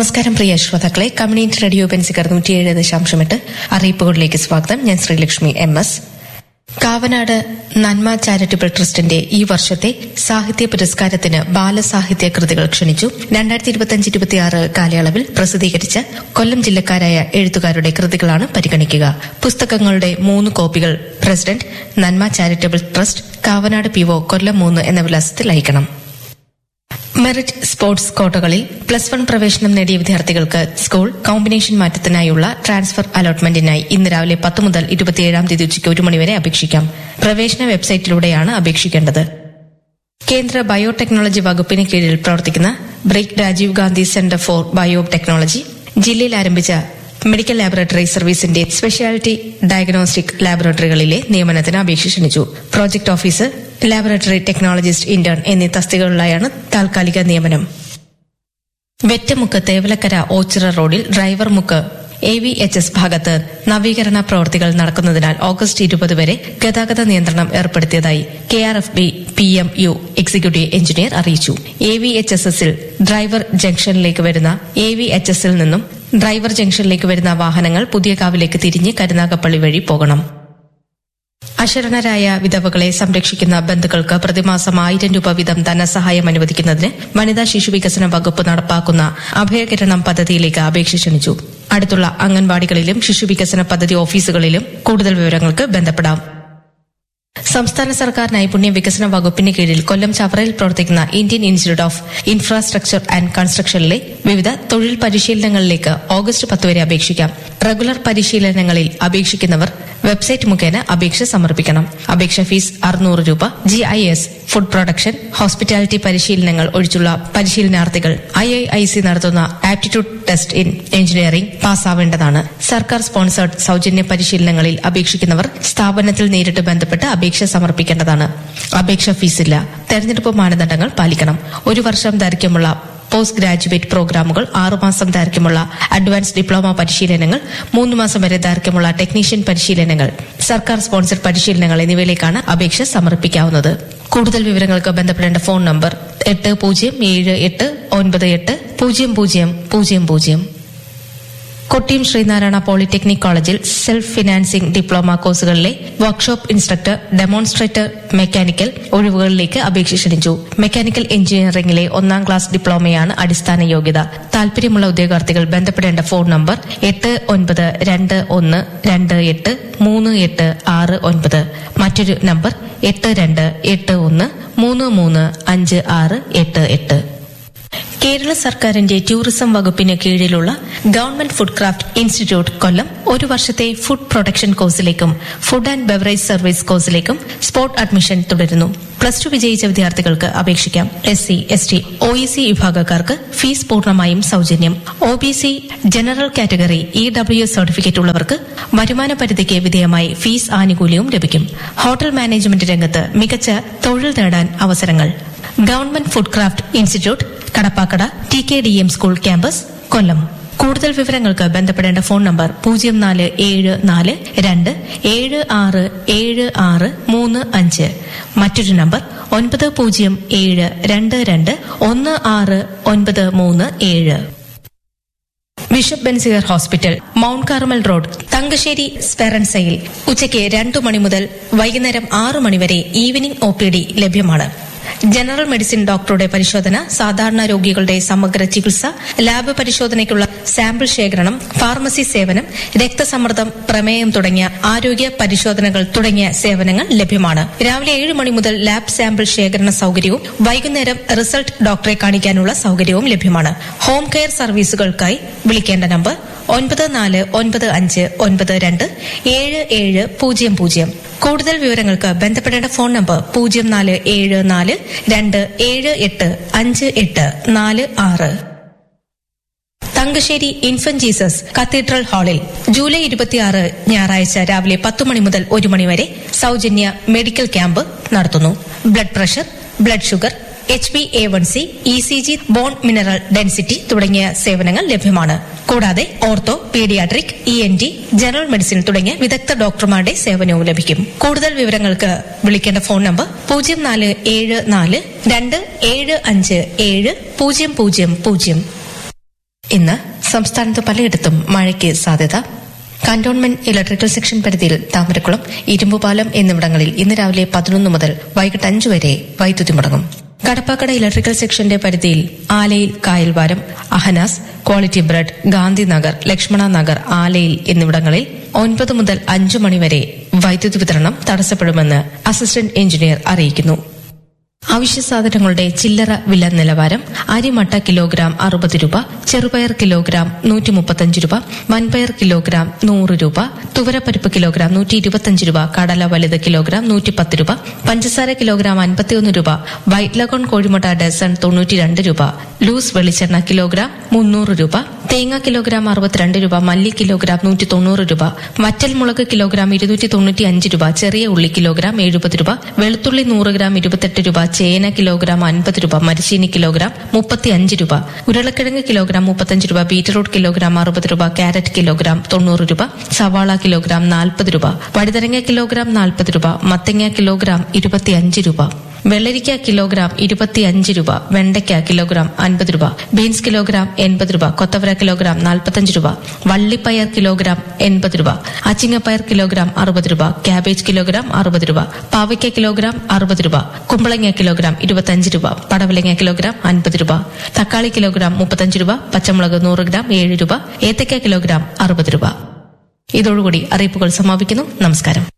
നമസ്കാരം പ്രിയ ശ്രോതാക്കളെ community radio പെൻസിക്കർ നൂറ്റിയേഴ് ദശാംശം എട്ട് അറിയിപ്പുകളിലേക്ക് സ്വാഗതം ഞാൻ ശ്രീലക്ഷ്മി എം എസ് കാവനാട് നന്മ ചാരിറ്റബിൾ ട്രസ്റ്റിന്റെ ഈ വർഷത്തെ സാഹിത്യ പുരസ്കാരത്തിന് ബാലസാഹിത്യ കൃതികൾ ക്ഷണിച്ചു രണ്ടായിരത്തി ഇരുപത്തിയഞ്ച് ഇരുപത്തിയാറ് കാലയളവിൽ പ്രസിദ്ധീകരിച്ച കൊല്ലം ജില്ലക്കാരായ എഴുത്തുകാരുടെ കൃതികളാണ് പരിഗണിക്കുക പുസ്തകങ്ങളുടെ മൂന്ന് കോപ്പികൾ president Nanma charitable trust Kavanad PO Kollam മൂന്ന് എന്ന വിലാസത്തിൽ അയക്കണം മെറിറ്റ് സ്പോർട്സ് കോട്ടകളിൽ പ്ലസ് വൺ പ്രവേശനം നേടിയ വിദ്യാർത്ഥികൾക്ക് സ്കൂൾ കോമ്പിനേഷൻ മാറ്റത്തിനായുള്ള ട്രാൻസ്ഫർ അലോട്ട്മെന്റിനായി ഇന്ന് രാവിലെ പത്ത് മുതൽ ഇരുപത്തിയേഴാം തീയതി ഉച്ചയ്ക്ക് ഒരു മണിവരെ അപേക്ഷിക്കാം പ്രവേശന വെബ്സൈറ്റിലൂടെയാണ് അപേക്ഷിക്കേണ്ടത് കേന്ദ്ര ബയോടെക്നോളജി വകുപ്പിന് കീഴിൽ പ്രവർത്തിക്കുന്ന ബ്രേക്ക് Rajiv Gandhi centre for biotechnology ജില്ലയിൽ ആരംഭിച്ച മെഡിക്കൽ ലാബറട്ടറി സർവീസിന്റെ സ്പെഷ്യാലിറ്റി ഡയഗ്നോസ്റ്റിക് ലാബറട്ടറികളിലെ നിയമനത്തിന് അപേക്ഷ ക്ഷണിച്ചു project officer laboratory technologist intern എന്നീ തസ്തികകളിലായാണ് താൽക്കാലിക നിയമനം വെറ്റമുക്ക് തേവലക്കര ഓച്ചിറ റോഡിൽ ഡ്രൈവർ മുക്ക് എ വി എച്ച് എസ് ഭാഗത്ത് നവീകരണ പ്രവൃത്തികൾ നടക്കുന്നതിനാൽ ഓഗസ്റ്റ് ഇരുപത് വരെ ഗതാഗത നിയന്ത്രണം ഏർപ്പെടുത്തിയതായി K R F B P M U executive engineer അറിയിച്ചു എ വി എച്ച് എസ് എസിൽ ഡ്രൈവർ ജംഗ്ഷനിലേക്ക് വരുന്ന എ വി എച്ച് എസിൽ നിന്നും ഡ്രൈവർ ജംഗ്ഷനിലേക്ക് വരുന്ന വാഹനങ്ങൾ പുതിയകാവിലേക്ക് തിരിഞ്ഞ് കരുനാഗപ്പള്ളി വഴി പോകണം അശരണരായ വിധവകളെ സംരക്ഷിക്കുന്ന ബന്ധുക്കൾക്ക് പ്രതിമാസം ആയിരം രൂപ വീതം ധനസഹായം അനുവദിക്കുന്നതിന് വനിതാ ശിശു വികസന വകുപ്പ് നടപ്പാക്കുന്ന അഭയകിരണം പദ്ധതിയിലേക്ക് അപേക്ഷ ക്ഷണിച്ചു അടുത്തുള്ള അംഗൻവാടികളിലും ശിശു വികസന പദ്ധതി ഓഫീസുകളിലും കൂടുതൽ വിവരങ്ങൾക്ക് ബന്ധപ്പെടാം സംസ്ഥാന സർക്കാർ നൈപുണ്യ വികസന വകുപ്പിന് കീഴിൽ കൊല്ലം ചവറയിൽ പ്രവർത്തിക്കുന്ന Indian institute of infrastructure and കൺസ്ട്രക്ഷനിലെ വിവിധ തൊഴിൽ പരിശീലനങ്ങളിലേക്ക് ഓഗസ്റ്റ് പത്ത് വരെ അപേക്ഷിക്കാം റെഗുലർ പരിശീലനങ്ങളിൽ അപേക്ഷിക്കുന്നവർ വെബ്സൈറ്റ് മുഖേന അപേക്ഷ സമർപ്പിക്കണം അപേക്ഷ ഫീസ് അറുന്നൂറ് രൂപ G I S food production hospitality പരിശീലനങ്ങൾ ഒഴിച്ചുള്ള പരിശീലനാർത്ഥികൾ ഐ ഐ ഐ സി നടത്തുന്ന ആപ്റ്റിറ്റ്യൂഡ് ടെസ്റ്റ് ഇൻ എഞ്ചിനീയറിംഗ് പാസ്സാവേണ്ടതാണ് സർക്കാർ സ്പോൺസേഡ് സൌജന്യ പരിശീലനങ്ങളിൽ അപേക്ഷിക്കുന്നവർ സ്ഥാപനത്തിൽ നേരിട്ട് ബന്ധപ്പെട്ട് അപേക്ഷ സമർപ്പിക്കേണ്ടതാണ് അപേക്ഷ ഫീസില്ല തെരഞ്ഞെടുപ്പ് മാനദണ്ഡങ്ങൾ പാലിക്കണം ഒരു വർഷം ദൈർഘ്യമുള്ള പോസ്റ്റ് ഗ്രാജുവേറ്റ് പ്രോഗ്രാമുകൾ ആറുമാസം ദൈർഘ്യമുള്ള അഡ്വാൻസ് ഡിപ്ലോമ പരിശീലനങ്ങൾ മൂന്ന് മാസം വരെ ദൈർഘ്യമുള്ള ടെക്നീഷ്യൻ പരിശീലനങ്ങൾ സർക്കാർ സ്പോൺസർഡ് പരിശീലനങ്ങൾ എന്നിവയിലേക്കാണ് അപേക്ഷ സമർപ്പിക്കാവുന്നത് കൂടുതൽ വിവരങ്ങൾക്ക് ബന്ധപ്പെടേണ്ട ഫോൺ നമ്പർ എട്ട് പൂജ്യം ഏഴ് എട്ട് ഒൻപത് എട്ട് പൂജ്യം പൂജ്യം പൂജ്യം പൂജ്യം Kottiyam Sreenarayana polytechnic college self financing diploma കോഴ്സുകളിലെ വർക്ക്ഷോപ്പ് ഇൻസ്ട്രക്ടർ ഡെമോൺസ്ട്രേറ്റർ മെക്കാനിക്കൽ ഒഴിവുകളിലേക്ക് അപേക്ഷ ക്ഷണിച്ചു മെക്കാനിക്കൽ എഞ്ചിനീയറിംഗിലെ ഒന്നാം ക്ലാസ് ഡിപ്ലോമയാണ് അടിസ്ഥാന യോഗ്യത താൽപര്യമുള്ള ഉദ്യോഗാർത്ഥികൾ ബന്ധപ്പെടേണ്ട ഫോൺ നമ്പർ എട്ട് ഒൻപത് രണ്ട് ഒന്ന് രണ്ട് എട്ട് മൂന്ന് എട്ട് ആറ് ഒൻപത് മറ്റൊരു നമ്പർ എട്ട് രണ്ട് എട്ട് ഒന്ന് മൂന്ന് മൂന്ന് അഞ്ച് ആറ് എട്ട് എട്ട് കേരള സർക്കാരിന്റെ ടൂറിസം വകുപ്പിന് കീഴിലുള്ള government food craft institute Kollam ഒരു വർഷത്തെ ഫുഡ് പ്രൊഡക്ഷൻ കോഴ്സിലേക്കും ഫുഡ് ആൻഡ് ബെവറേജ് സർവീസ് കോഴ്സിലേക്കും സ്പോട്ട് അഡ്മിഷൻ തുടരുന്നു പ്ലസ് ടു വിജയിച്ച വിദ്യാർത്ഥികൾക്ക് അപേക്ഷിക്കാം S C S T O E C വിഭാഗക്കാർക്ക് ഫീസ് പൂർണ്ണമായും സൌജന്യം O B C general category E W certificate ഉള്ളവർക്ക് വരുമാന പരിധിക്ക് വിധേയമായി ഫീസ് ആനുകൂല്യവും ലഭിക്കും ഹോട്ടൽ മാനേജ്മെന്റ് രംഗത്ത് മികച്ച തൊഴിൽ നേടാൻ അവസരങ്ങൾ government food craft institute Kadappakkada T K D M school campus Kollam കൂടുതൽ വിവരങ്ങൾക്ക് ബന്ധപ്പെടേണ്ട ഫോൺ നമ്പർ പൂജ്യം നാല് ഏഴ് നാല് രണ്ട് ഏഴ് ആറ് ഏഴ് ആറ് മൂന്ന് അഞ്ച് മറ്റൊരു നമ്പർ ഒൻപത് പൂജ്യം ഏഴ് രണ്ട് രണ്ട് ഒന്ന് ആറ് ഒൻപത് മൂന്ന് ഏഴ് bishop Benziger hospital mount Carmel road Thangassery സ്പെറൻസയിൽ ഉച്ചയ്ക്ക് രണ്ടു മണി മുതൽ വൈകുന്നേരം ആറു മണിവരെ ഈവനിംഗ് ഒ പി ഡി ലഭ്യമാണ് ജനറൽ മെഡിസിൻ ഡോക്ടറുടെ പരിശോധന സാധാരണ രോഗികളുടെ സമഗ്ര ചികിത്സ ലാബ് പരിശോധനയ്ക്കുള്ള സാമ്പിൾ ശേഖരണം ഫാർമസി സേവനം രക്തസമ്മർദ്ദം പ്രമേയം തുടങ്ങിയ ആരോഗ്യ പരിശോധനകൾ തുടങ്ങിയ സേവനങ്ങൾ ലഭ്യമാണ് രാവിലെ ഏഴ് മണി മുതൽ ലാബ് സാമ്പിൾ ശേഖരണ സൌകര്യവും വൈകുന്നേരം റിസൾട്ട് ഡോക്ടറെ കാണിക്കാനുള്ള സൌകര്യവും ലഭ്യമാണ് ഹോം കെയർ സർവീസുകൾക്കായി വിളിക്കേണ്ട നമ്പർ ഒൻപത് നാല് ഒൻപത് അഞ്ച് ഒൻപത് രണ്ട് ഏഴ് ഏഴ് പൂജ്യം പൂജ്യം കൂടുതൽ വിവരങ്ങൾക്ക് ബന്ധപ്പെടേണ്ട ഫോൺ നമ്പർ പൂജ്യം നാല് ഏഴ് നാല് രണ്ട് ഏഴ് എട്ട് അഞ്ച് എട്ട് നാല് ആറ് തങ്കശ്ശേരി ഇൻഫന്റ് ജീസസ് കത്തീഡ്രൽ ഹാളിൽ ജൂലൈ ഇരുപത്തിയാറ് ഞായറാഴ്ച രാവിലെ പത്ത് മണി മുതൽ ഒരു മണി വരെ സൌജന്യ മെഡിക്കൽ ക്യാമ്പ് നടത്തുന്നു blood pressure blood sugar H B A one C E C G bone mineral density തുടങ്ങിയ സേവനങ്ങൾ ലഭ്യമാണ് കൂടാതെ ortho paediatric E N T general medicine തുടങ്ങിയ വിദഗ്ധ ഡോക്ടർമാരുടെ സേവനവും ലഭിക്കും കൂടുതൽ വിവരങ്ങൾക്ക് വിളിക്കേണ്ട ഫോൺ നമ്പർ പൂജ്യം നാല് ഏഴ് നാല് രണ്ട് ഏഴ് അഞ്ച് ഏഴ് പൂജ്യം പൂജ്യം പൂജ്യം ഇന്ന് സംസ്ഥാനത്ത് പലയിടത്തും മഴയ്ക്ക് സാധ്യത കന്റോൺമെന്റ് ഇലക്ട്രിക്കൽ സെക്ഷൻ പരിധിയിൽ താമരക്കുളം ഇരുമ്പുപാലം എന്നിവിടങ്ങളിൽ ഇന്ന് രാവിലെ പതിനൊന്ന് മുതൽ വൈകിട്ട് അഞ്ചു വരെ വൈദ്യുതി മുടങ്ങും കടപ്പാക്കട ഇലക്ട്രിക്കൽ സെക്ഷന്റെ പരിധിയിൽ ആലയിൽ കായൽവാരം അഹനാസ് ക്വാളിറ്റി ബ്രെഡ് ഗാന്ധിനഗർ ലക്ഷ്മണ നഗർ ആലയിൽ എന്നിവിടങ്ങളിൽ ഒൻപത് മുതൽ അഞ്ചു മണിവരെ വൈദ്യുതി വിതരണം തടസ്സപ്പെടുമെന്ന് അസിസ്റ്റന്റ് എഞ്ചിനീയർ അറിയിക്കുന്നു അവശ്യ സാധനങ്ങളുടെ ചില്ലറ വില നിലവാരം അരിമട്ട കിലോഗ്രാം അറുപത് രൂപ ചെറുപയർ കിലോഗ്രാം നൂറ്റി മുപ്പത്തഞ്ച് രൂപ വൻപയർ കിലോഗ്രാം നൂറ് രൂപ തുവരപ്പരിപ്പ് കിലോഗ്രാം നൂറ്റി ഇരുപത്തഞ്ച് രൂപ കടല വലുത് കിലോഗ്രാം നൂറ്റിപ്പത്ത് രൂപ പഞ്ചസാര കിലോഗ്രാം അൻപത്തിയൊന്ന് രൂപ വൈറ്റ് ലഗോൺ കോഴിമുട്ട ഡസൺ തൊണ്ണൂറ്റിരണ്ട് രൂപ ലൂസ് വെളിച്ചെണ്ണ കിലോഗ്രാം മുന്നൂറ് രൂപ തേങ്ങ കിലോഗ്രാം അറുപത്തിരണ്ട് രൂപ മല്ലി കിലോഗ്രാം നൂറ്റി തൊണ്ണൂറ് രൂപ വറ്റൽ മുളക് കിലോഗ്രാം ഇരുന്നൂറ്റി തൊണ്ണൂറ്റി അഞ്ച് രൂപ ചെറിയ ഉള്ളി കിലോഗ്രാം എഴുപത് രൂപ വെളുത്തുള്ളി നൂറ് ഗ്രാം ഇരുപത്തെട്ട് രൂപ ചേന കിലോഗ്രാം അൻപത് രൂപ മരിച്ചീനി കിലോഗ്രാം മുപ്പത്തി അഞ്ച് രൂപ ഉരുളക്കിഴങ്ങ് കിലോഗ്രാം മുപ്പത്തഞ്ച് രൂപ ബീറ്റ്റൂട്ട് കിലോഗ്രാം അറുപത് രൂപ ക്യാരറ്റ് കിലോഗ്രാം തൊണ്ണൂറ് രൂപ സവാള കിലോഗ്രാം നാൽപ്പത് രൂപ വഴുതനങ്ങ കിലോഗ്രാം നാൽപ്പത് രൂപ മത്തങ്ങ കിലോഗ്രാം ഇരുപത്തിയഞ്ച് രൂപ വെള്ളരിക്ക കിലോഗ്രാം ഇരുപത്തിയഞ്ച് രൂപ വെണ്ടയ്ക്ക കിലോഗ്രാം അൻപത് രൂപ ബീൻസ് കിലോഗ്രാം എൺപത് രൂപ കൊത്തവര കിലോഗ്രാം നാൽപ്പത്തഞ്ച് രൂപ വള്ളിപ്പയർ കിലോഗ്രാം എൺപത് രൂപ അച്ചിങ്ങപ്പയർ കിലോഗ്രാം അറുപത് രൂപ ക്യാബേജ് കിലോഗ്രാം അറുപത് രൂപ പാവയ്ക്ക കിലോഗ്രാം അറുപത് രൂപ കുമ്പളങ്ങ കിലോഗ്രാം ഇരുപത്തഞ്ച് രൂപ പടവലങ്ങ കിലോഗ്രാം അൻപത് രൂപ തക്കാളി കിലോഗ്രാം മുപ്പത്തഞ്ച് രൂപ പച്ചമുളക് നൂറ് ഗ്രാം ഏഴ് രൂപ ഏത്തയ്ക്ക കിലോഗ്രാം അറുപത് രൂപ ഇതോടുകൂടി അറിയിപ്പുകൾ സമാപിക്കുന്നു നമസ്കാരം